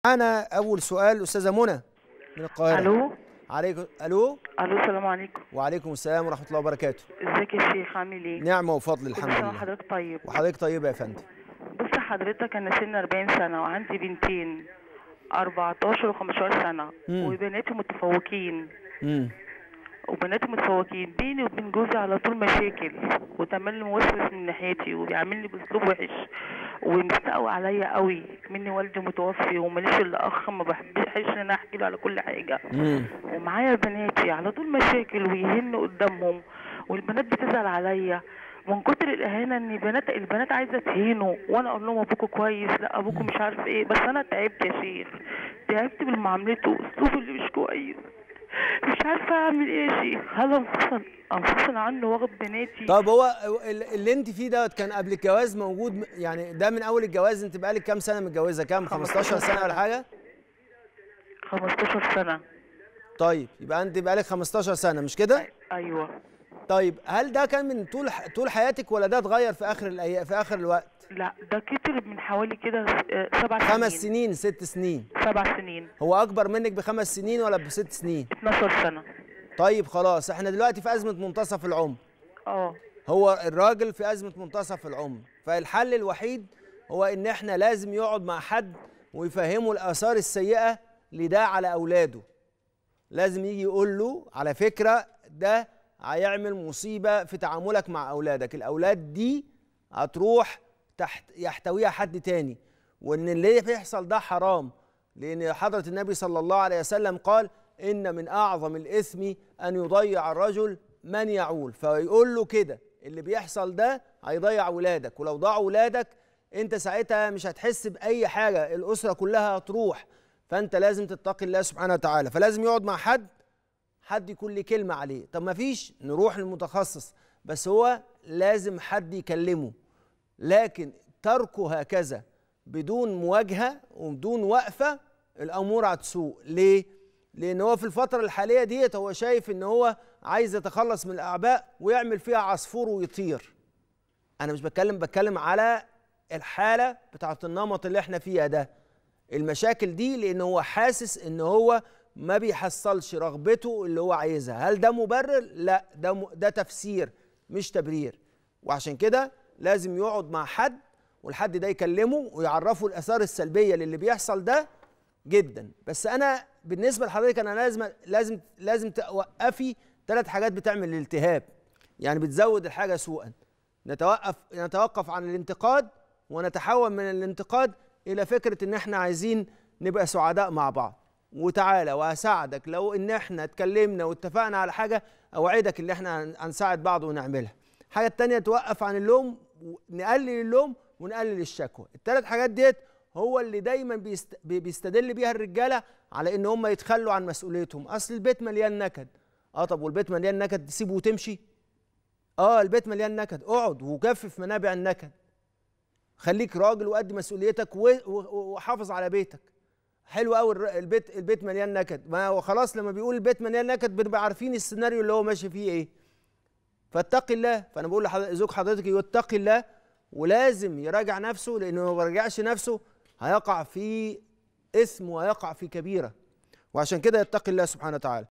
معانا اول سؤال استاذه منى من القاهره الو عليكم الو الو السلام عليكم وعليكم السلام ورحمه الله وبركاته ازيك يا شيخ عامل ايه نعمه وفضل كل الحمد سنه لله وحضرتك طيب وحضرتك طيبه يا فندم بص حضرتك انا سن 40 سنه وعندي بنتين 14 و15 سنه مم. وبناتي متفوقين امم وبناتي متفوقين بيني وبين جوزي على طول مشاكل وتملي موسوس من ناحيتي وبيعاملني باسلوب وحش ومستقوى عليا قوي مني والدي متوفي وماليش الا اخ ما بحبش ان انا احكي له على كل حاجه امم ومعايا بناتي على طول مشاكل ويهن قدامهم والبنات بتزعل عليا من كتر الاهانه ان بنات البنات عايزه تهينوا وانا اقول لهم ابوكوا كويس لا ابوكوا مش عارف ايه بس انا تعبت يا شيخ تعبت من معاملته اسلوبه اللي مش كويس مش عارفه اعمل ايه يا شيخ هل انفصل انفصل عنه واخد بناتي طب هو ال- اللي انت فيه دوت كان قبل الجواز موجود م- يعني ده من اول الجواز انت بقالك كام سنه متجوزه كام 15 سنه ولا حاجه 15 سنه طيب يبقى انت بقالك 15 سنه مش كده ايوه طيب هل ده كان من طول ح- طول حياتك ولا ده اتغير في اخر الايام في اخر الوقت لا ده كتر من حوالي كده آه، سبع سنين خمس سنين ست سنين سبع سنين هو اكبر منك بخمس سنين ولا بست سنين 12 سنه طيب خلاص احنا دلوقتي في ازمه منتصف العمر اه هو الراجل في ازمه منتصف العمر فالحل الوحيد هو ان احنا لازم يقعد مع حد ويفهمه الاثار السيئه لده على اولاده لازم يجي يقول له على فكره ده هيعمل مصيبه في تعاملك مع اولادك الاولاد دي هتروح تحت يحتويها حد تاني وان اللي بيحصل ده حرام لان حضره النبي صلى الله عليه وسلم قال ان من اعظم الاثم ان يضيع الرجل من يعول فيقول له كده اللي بيحصل ده هيضيع ولادك ولو ضاع ولادك انت ساعتها مش هتحس باي حاجه الاسره كلها هتروح فانت لازم تتقي الله سبحانه وتعالى فلازم يقعد مع حد حد يكون ليه كلمه عليه طب ما فيش نروح للمتخصص بس هو لازم حد يكلمه لكن تركه هكذا بدون مواجهه وبدون وقفه الامور هتسوء ليه لان هو في الفتره الحاليه ديت هو شايف ان هو عايز يتخلص من الاعباء ويعمل فيها عصفور ويطير انا مش بتكلم بتكلم على الحاله بتاعه النمط اللي احنا فيها ده المشاكل دي لان هو حاسس ان هو ما بيحصلش رغبته اللي هو عايزها هل ده مبرر لا ده م... ده تفسير مش تبرير وعشان كده لازم يقعد مع حد والحد ده يكلمه ويعرفه الاثار السلبيه للي بيحصل ده جدا بس انا بالنسبه لحضرتك انا لازم لازم لازم توقفي ثلاث حاجات بتعمل الالتهاب يعني بتزود الحاجه سوءا نتوقف نتوقف عن الانتقاد ونتحول من الانتقاد الى فكره ان احنا عايزين نبقى سعداء مع بعض وتعالى وهساعدك لو ان احنا اتكلمنا واتفقنا على حاجه اوعدك ان احنا هن- هنساعد بعض ونعملها الحاجه التانية توقف عن اللوم نقلل اللوم ونقلل الشكوى الثلاث حاجات ديت هو اللي دايما بيست... بي- بيستدل بيها الرجاله على ان هم يتخلوا عن مسؤوليتهم اصل البيت مليان نكد اه طب والبيت مليان نكد تسيبه وتمشي اه البيت مليان نكد اقعد وجفف منابع النكد خليك راجل وقد مسؤوليتك و- و- وحافظ على بيتك حلو قوي البيت البيت مليان نكد ما هو خلاص لما بيقول البيت مليان نكد بنبقى عارفين السيناريو اللي هو ماشي فيه ايه فاتقي الله فانا بقول لحضرتك زوج حضرتك يتقي الله ولازم يراجع نفسه لانه لو ما راجعش نفسه هيقع في اثم ويقع في كبيره وعشان كده يتقي الله سبحانه وتعالى